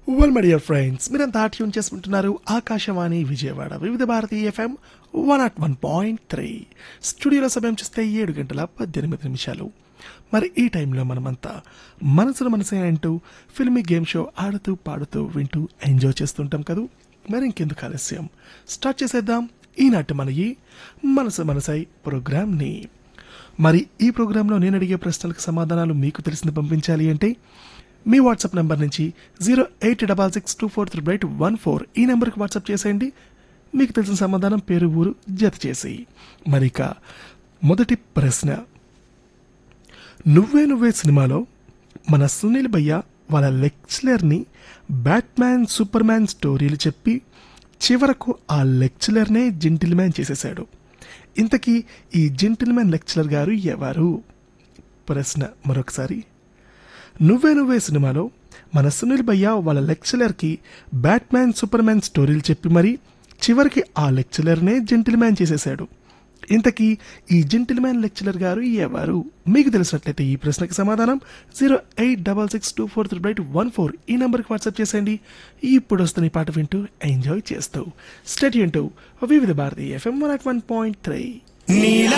well my dear friends మీరంతా tune చేసుకుంటున్నారు Akashvani Vijayawada Vividh Bharati FM one not one point three స్టూడియోలో సమయం చూస్తే ఏడు గంటల పద్దెనిమిది నిమిషాలు మరి ఈ టైంలో మనమంతా మనసులో మనసే అంటూ ఫిల్మీ గేమ్ షో ఆడుతూ పాడుతూ వింటూ ఎంజాయ్ చేస్తుంటాం కదూ మరి ఇంకెందుకు ఆలస్యం స్టార్ట్ చేసేద్దాం ఈనాటి మన ఈ మనసు మనసై ప్రోగ్రామ్ని మరి ఈ ప్రోగ్రాంలో నేను అడిగే ప్రశ్నలకు సమాధానాలు మీకు తెలిసింది పంపించాలి అంటే మీ వాట్సాప్ నెంబర్ నుంచి zero eight double six two four triple eight one four ఈ నెంబర్కి వాట్సాప్ చేసేయండి మీకు తెలిసిన సమాధానం పేరు ఊరు జత చేసి మరి ఇక మొదటి ప్రశ్న నువ్వే నువ్వే సినిమాలో మన సునీల్ భయ్య వాళ్ళ లెక్చరర్ని బ్యాట్మ్యాన్ సూపర్ మ్యాన్ స్టోరీలు చెప్పి చివరకు ఆ లెక్చరర్నే జెంటిల్మ్యాన్ చేసేశాడు ఇంతకీ ఈ జెంటిల్మ్యాన్ లెక్చరర్ గారు ఎవరు ప్రశ్న మరొకసారి నువ్వే నువ్వే సినిమాలో మన సునీల్ భయ్య వాళ్ళ లెక్చరర్కి బ్యాట్మ్యాన్ సూపర్ మ్యాన్ స్టోరీలు చెప్పి మరి చివరికి ఆ లెక్చరర్నే జెంటిల్మ్యాన్ చేసేశాడు ఇంతకీ ఈ జెంటిల్మ్యాన్ లెక్చరర్ గారు ఎవరు మీకు తెలిసినట్లయితే ఈ ప్రశ్నకి సమాధానం zero eight double six two four three eight one four ఈ నెంబర్కి వాట్సాప్ చేసేయండి ఇప్పుడు వస్తున్న ఈ పాట వింటూ ఎంజాయ్ చేస్తూ స్టడీ అంటూ Vividh Bharati FM one at one point three Neela